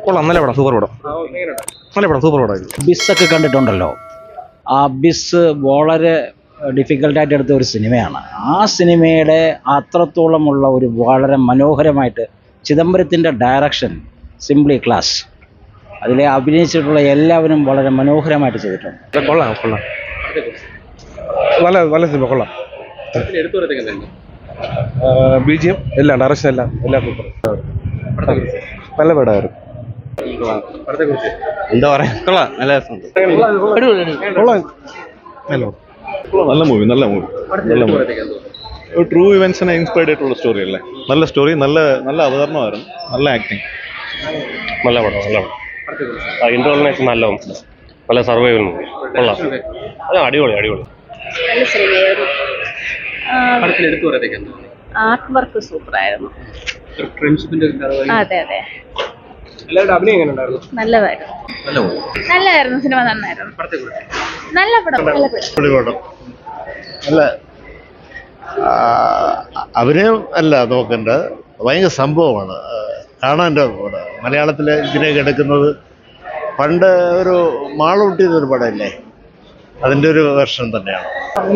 കൊള്ളാം നല്ല പടം സൂപ്പർ പടം നല്ല പടം സൂപ്പർ പടം ബിസ്സൊക്കെ കണ്ടിട്ടുണ്ടല്ലോ ആ ബിസ് വളരെ ഡിഫിക്കൽട്ടായിട്ട് എടുത്ത ഒരു സിനിമയാണ് ആ സിനിമയുടെ അത്രത്തോളമുള്ള ഒരു വളരെ മനോഹരമായിട്ട് ചിദംബരത്തിൻ്റെ ഡയറക്ഷൻ സിംപ്ലി ക്ലാസ് അതിലെ അഭിനയിച്ചിട്ടുള്ള എല്ലാവരും വളരെ മനോഹരമായിട്ട് ചെയ്തിട്ടുണ്ട് കൊള്ളാം കൊള്ളാം നല്ല നല്ല സിനിമ കൊള്ളാം ബി ജി എം എല്ലാം ഡയറക്ഷൻ എല്ലാം എല്ലാം സൂപ്പർ നല്ല പടമായിരുന്നു എന്താ പറയാ കൊള്ളാം നല്ല രസമുണ്ട് കൊള്ളാം നല്ല പടം നല്ല മൂവി നല്ല മൂവി നല്ല മൂവി ട്രൂ ഇവന്റ്സിനെ ഇൻസ്പയർഡ് ആയിട്ടുള്ള സ്റ്റോറി അല്ലേ നല്ല സ്റ്റോറി നല്ല നല്ല അവതരണമായിരുന്നു നല്ല ആക്ടിങ് നല്ല പടം നല്ല പടം ആ ഇന്റർനേഷൻ നല്ല നല്ല സർവൈവൽ മൂവി കൊള്ളാം അത് അടിപൊളി അടിപൊളി നല്ല സിനിമയായിരുന്നു ആർട്ട് വർക്ക് സൂപ്പറായിരുന്നു അതെ അതെ നല്ലതായിരുന്നു നല്ലതായിരുന്നു സിനിമ നന്നായിരുന്നു നല്ല പടം നല്ല പടം അല്ല ആ, അഭിനയം അല്ല നോക്കേണ്ടത് ഭയങ്കര സംഭവമാണ് ആ, കാണാൻ പടം. മലയാളത്തിലെ ഇതിലേക്ക് എടുക്കുന്നത് പണ്ട് ഒരു മാളൂട്ടി ഒരു പടമല്ലേ അതിൻ്റെ ഒരു വെർഷൻ തന്നെയാണ്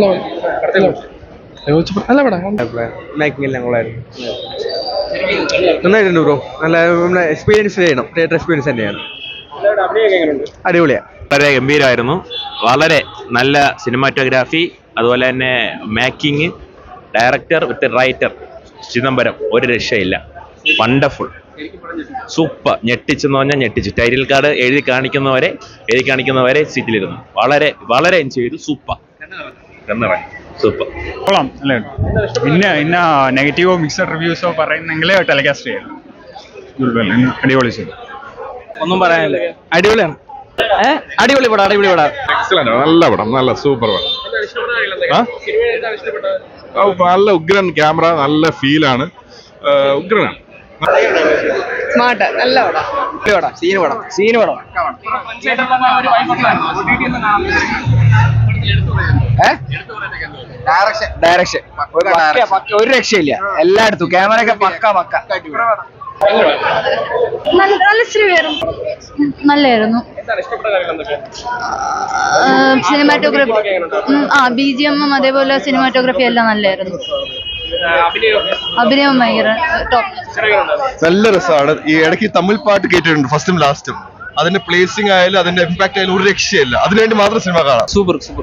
നല്ല പടം മേക്കിംഗ് എല്ലാം കൊള്ളായിരുന്നു നന്നായിട്ടുണ്ട് ബ്രോ നല്ല നമ്മളെ എക്സ്പീരിയൻസ് ചെയ്യണം തിയേറ്റർ എക്സ്പീരിയൻസ് തന്നെയാണ് അടിപൊളിയാ വളരെ ഗംഭീരമായിരുന്നു വളരെ നല്ല സിനിമാറ്റോഗ്രാഫി അതുപോലെ തന്നെ making director with writer Chidambaram ഒരു രക്ഷയില്ല വണ്ടർഫുൾ സൂപ്പർ ഞെട്ടിച്ചെന്ന് പറഞ്ഞാൽ ഞെട്ടിച്ചു ടൈറ്റിൽ കാർഡ് എഴുതി കാണിക്കുന്നവരെ എഴുതി കാണിക്കുന്നവരെ സീറ്റിലിരുന്നു വളരെ വളരെ എൻജോയ് ചെയ്തു സൂപ്പർ കണ്ണറ സൂപ്പർ കൊള്ളാം അല്ലേ പിന്നെ പിന്നെ നെഗറ്റീവോ മിക്സഡ് റിവ്യൂസോ പറയുന്നെങ്കിൽ ടെലികാസ്റ്റ് ചെയ്യണം അടിപൊളി ചെയ്തു ഒന്നും പറയാനില്ല അടിപൊളിയാണ് അടിപൊളി പടം അടിപൊളി പടം എക്സലന്റ് നല്ല പടം നല്ല സൂപ്പർ പടം ആ? ഓ, നല്ല ഉഗ്രൻ ക്യാമറ നല്ല ഫീലാണ് ഉഗ്രനാണ് സ്മാർട്ട് നല്ല പടം സീന് പടം സീന് പടം ഡയറക്ഷൻ ഡയറക്ഷൻ ഒരു രക്ഷയില്ല എല്ലായിടത്തും ക്യാമറ ഒക്കെ പക്ക പക്ക നല്ല നല്ല സിനിമയായിരുന്നു നല്ലായിരുന്നു സിനിമാറ്റോഗ്രാഫി ആ ബി ജി എമ്മും അതേപോലെ സിനിമാറ്റോഗ്രാഫി എല്ലാം നല്ലായിരുന്നു അഭിനയം ഭയങ്കര ടോപ്പ് നല്ല രസമാണ് ഈ ഇടയ്ക്ക് തമിഴ് പാട്ട് കേട്ടിട്ടുണ്ട് ഫസ്റ്റും ലാസ്റ്റും അതിന്റെ പ്ലേസിംഗ് ആയാലും അതിന്റെ ഇമ്പാക്ട് ആയാലും ഒരു രക്ഷയില്ല അതിനുവേണ്ടി മാത്രം സിനിമ കാണാം സൂപ്പർ സൂപ്പർ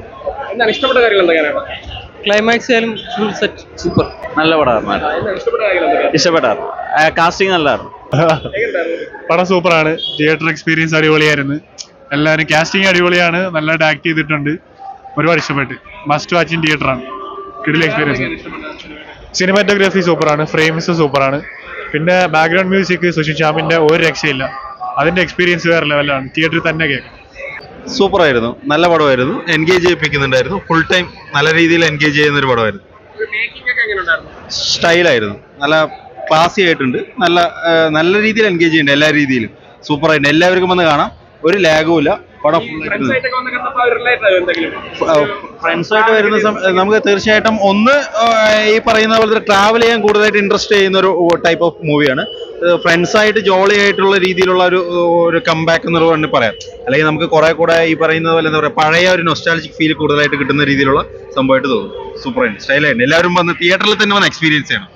ക്ലൈമാക്സ് ആയാലും ഫുൾ സെറ്റ് സൂപ്പർ നല്ല പടമായിരുന്നു ഇഷ്ടപ്പെട്ടായിരുന്നു കാസ്റ്റിംഗ് നല്ലതായിരുന്നു പടം സൂപ്പറാണ് തിയേറ്റർ എക്സ്പീരിയൻസ് അടിപൊളിയായിരുന്നു എല്ലാവരും കാസ്റ്റിംഗ് അടിപൊളിയാണ് നല്ലതായിട്ട് ആക്ട് ചെയ്തിട്ടുണ്ട് ഒരുപാട് ഇഷ്ടപ്പെട്ട് മസ്റ്റ് വാച്ച് ഇൻ തിയേറ്ററാണ് കിടിൽ എക്സ്പീരിയൻസ് സിനിമാറ്റോഗ്രാഫി സൂപ്പറാണ് ഫ്രെയിംസ് സൂപ്പറാണ് പിന്നെ ബാക്ക്ഗ്രൗണ്ട് മ്യൂസിക് സുഷിൻ ശ്യാമിന്റെ ഒരു രക്ഷയില്ല അതിന്റെ എക്സ്പീരിയൻസ് വേറെ ലെവലാണ് തിയേറ്ററിൽ തന്നെ കേൾക്കാം സൂപ്പർ ആയിരുന്നു നല്ല പടമായിരുന്നു എൻഗേജ് ചെയ്യിപ്പിക്കുന്നുണ്ടായിരുന്നു ഫുൾ ടൈം നല്ല രീതിയിൽ എൻഗേജ് ചെയ്യുന്ന ഒരു പടമായിരുന്നു സ്റ്റൈലായിരുന്നു നല്ല ക്ലാസി ആയിട്ടുണ്ട് നല്ല ആ, നല്ല രീതിയിൽ എൻഗേജ് ചെയ്യുന്നുണ്ട് എല്ലാ രീതിയിലും സൂപ്പർ ആയിട്ട് എല്ലാവർക്കും വന്ന് കാണാം ഒരു ലാഗും ഇല്ല പടം full ഫ്രണ്ട്സായിട്ട് വരുന്ന സമ- നമുക്ക് തീർച്ചയായിട്ടും ഒന്ന് ആ, ഈ പറയുന്ന പോലത്തെ ട്രാവൽ ചെയ്യാൻ കൂടുതലായിട്ട് ഇൻട്രസ്റ്റ് ചെയ്യുന്ന ഒരു ടൈപ്പ് ഓഫ് മൂവിയാണ് ഫ്രണ്ട്സായിട്ട് ജോളി ആയിട്ടുള്ള രീതിയിലുള്ള ഒരു ഒരു കംബാക്ക് എന്ന് വേണമെങ്കിൽ പറയാം അല്ലെങ്കിൽ നമുക്ക് കുറെ കൂടെ ഈ പറയുന്നത് പോലെ എന്താ പറയുക പഴയ ഒരു നൊസ്റ്റാലജിക് ഫീൽ കൂടുതലായിട്ട് കിട്ടുന്ന രീതിയിലുള്ള സംഭവമായിട്ട് തോന്നും സൂപ്പറായിട്ട് സ്റ്റൈലായിട്ട് എല്ലാവരും വന്ന് തിയേറ്ററിൽ തന്നെ വന്ന് എക്സ്പീരിയൻസ് ചെയ്യണം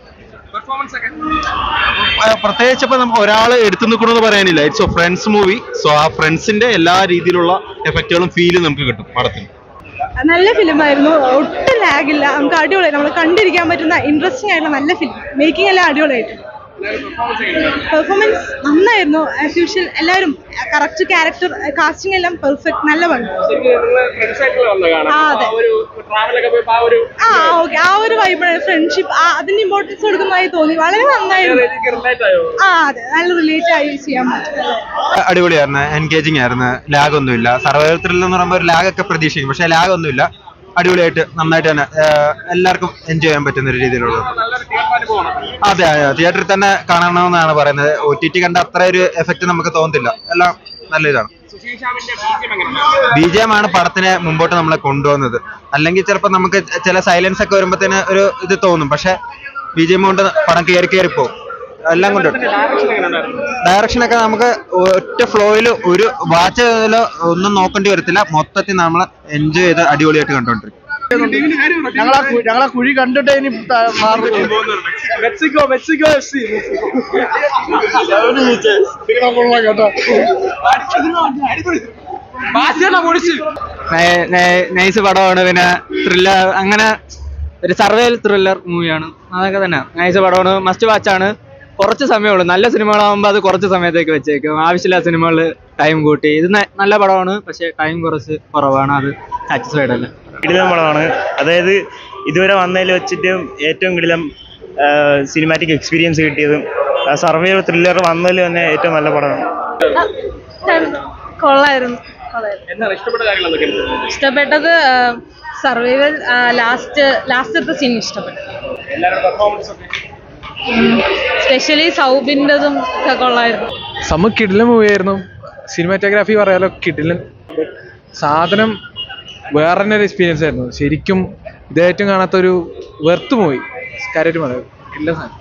ആ, പ്രത്യേകിച്ച് ഇപ്പൊ നമുക്ക് ഒരാൾ എടുത്തു നിൽക്കണമെന്ന് പറയാനില്ല it's a friends movie so ആ ഫ്രണ്ട്സിന്റെ എല്ലാ രീതിയിലുള്ള എഫക്റ്റുകളും ഫീലും നമുക്ക് കിട്ടും പടത്തിന് നല്ല ഫിലിമായിരുന്നു ഒട്ടും ലാഗില്ല നമുക്ക് അടിപൊളിയായി നമ്മൾ കണ്ടിരിക്കാൻ പറ്റുന്ന ഇൻട്രസ്റ്റിംഗ് ആയിട്ടുള്ള നല്ല ഫിലിം മേക്കിംഗ് എല്ലാം അടിപൊളിയായിട്ട് പെർഫോമൻസ് നന്നായിരുന്നു ആസ് യൂഷ്വൽ എല്ലാവരും കറക്റ്റ് ക്യാരക്ടർ കാസ്റ്റിംഗ് എല്ലാം പെർഫെക്റ്റ് നല്ല പണ്ട് ആ അതെ ആ ഓക്കെ ആ ഒരു വൈബാണ് ഫ്രണ്ട്ഷിപ്പ് അതിന്റെ ഇമ്പോർട്ടൻസ് കൊടുക്കുന്നതായി തോന്നി വളരെ നന്നായിരുന്നു ആ അതെ നല്ല റിലേറ്റ് ആയി ചെയ്യാൻ പറ്റും അടിപൊളിയായിരുന്നു എൻഗേജിങ് ആയിരുന്നു ലാഗ് ഒന്നുമില്ല സർവൈവൽ ത്രിൽ എന്ന് പറയുമ്പോൾ ഒരു ലാഗ് ഒക്കെ പ്രതീക്ഷിക്കും പക്ഷെ ലാഗ് ഒന്നുമില്ല അടിപൊളിയായിട്ട് നന്നായിട്ട് തന്നെ ആഹ് എല്ലാവർക്കും എൻജോയ് ചെയ്യാൻ പറ്റുന്ന ഒരു രീതിയിലുള്ള അതെ അതെ തിയേറ്ററിൽ തന്നെ കാണണമെന്നാണ് പറയുന്നത് ഒ ടി ടി കണ്ട അത്ര ഒരു എഫക്റ്റ് നമുക്ക് തോന്നത്തില്ല എല്ലാം നല്ല ഇതാണ് ബി ജി എം ആണ് പടത്തിനെ മുമ്പോട്ട് നമ്മളെ കൊണ്ടുവന്നത് അല്ലെങ്കിൽ ചിലപ്പോൾ നമുക്ക് ചില സൈലൻസ് ഒക്കെ വരുമ്പോഴത്തേന് ഒരു ഇത് തോന്നും പക്ഷെ ബി ജി എം കൊണ്ട് പടം കയറി കയറി പോകും എല്ലാം കൊണ്ടും ഡയറക്ഷൻ ഒക്കെ നമുക്ക് ഒറ്റ ഫ്ലോയിൽ ഒരു വാച്ച് ഒന്നും നോക്കേണ്ടി വരത്തില്ല മൊത്തത്തിൽ നമ്മൾ എൻജോയ് ചെയ്ത് അടിപൊളിയായിട്ട് കണ്ടോണ്ടിരിക്കും ഞങ്ങളാ കു- ഞങ്ങളാ കുഴി കണ്ടിട്ട് ഇനി Mexico Mexico F C nice പടമാണ് പിന്നെ ത്രില്ലർ അങ്ങനെ ഒരു സർവൈവൽ ത്രില്ലർ മൂവിയാണ് അതൊക്കെ തന്നെ നൈസ് പടമാണ് മസ്റ്റ് വാച്ചാണ് കുറച്ച് സമയമുള്ളൂ നല്ല സിനിമകളാകുമ്പോൾ അത് കുറച്ച് സമയത്തേക്ക് വെച്ചേക്കും ആവശ്യമില്ലാത്ത സിനിമകൾ ടൈം കൂട്ടി ഇത് ന- നല്ല പടമാണ് പക്ഷേ ടൈം കുറച്ച് കുറവാണ് അത് സാറ്റിസ്ഫൈഡ് അല്ല കിടിലം പടമാണ് അതായത് ഇതുവരെ വന്നതിൽ വെച്ചിട്ട് ഏറ്റവും കിടിലം സിനിമാറ്റിക് എക്സ്പീരിയൻസ് കിട്ടിയതും സർവൈവൽ ത്രില്ലർ വന്നതിൽ തന്നെ ഏറ്റവും നല്ല പടമാണ് കൊള്ളായിരുന്നു എന്താണ് ഇഷ്ടപ്പെട്ട കാര്യങ്ങൾ എന്തൊക്കെയാണ് ഇഷ്ടപ്പെട്ടത് സർവൈവൽ ലാസ്റ്റ് ലാസ്റ്റത്തെ സീൻ ഇഷ്ടപ്പെട്ടു എല്ലാവരുടെ പെർഫോമൻസ് ഒക്കെ സ്പെഷ്യലി സൗബിൻ്റെതും ഒക്കെ കൊള്ളായിരുന്നു സമ കിടിലൻ മൂവിയായിരുന്നു സിനിമാറ്റോഗ്രാഫി പറയാലോ കിടിലൻ സാധനം വേറെ തന്നെ ഒരു എക്സ്പീരിയൻസ് ആയിരുന്നു ശരിക്കും ഇതേറ്റവും കാണാത്ത ഒരു വെർത്ത് മൂവി കാര്യമായിട്ട് പറയാം കിടിലൻ സാധനം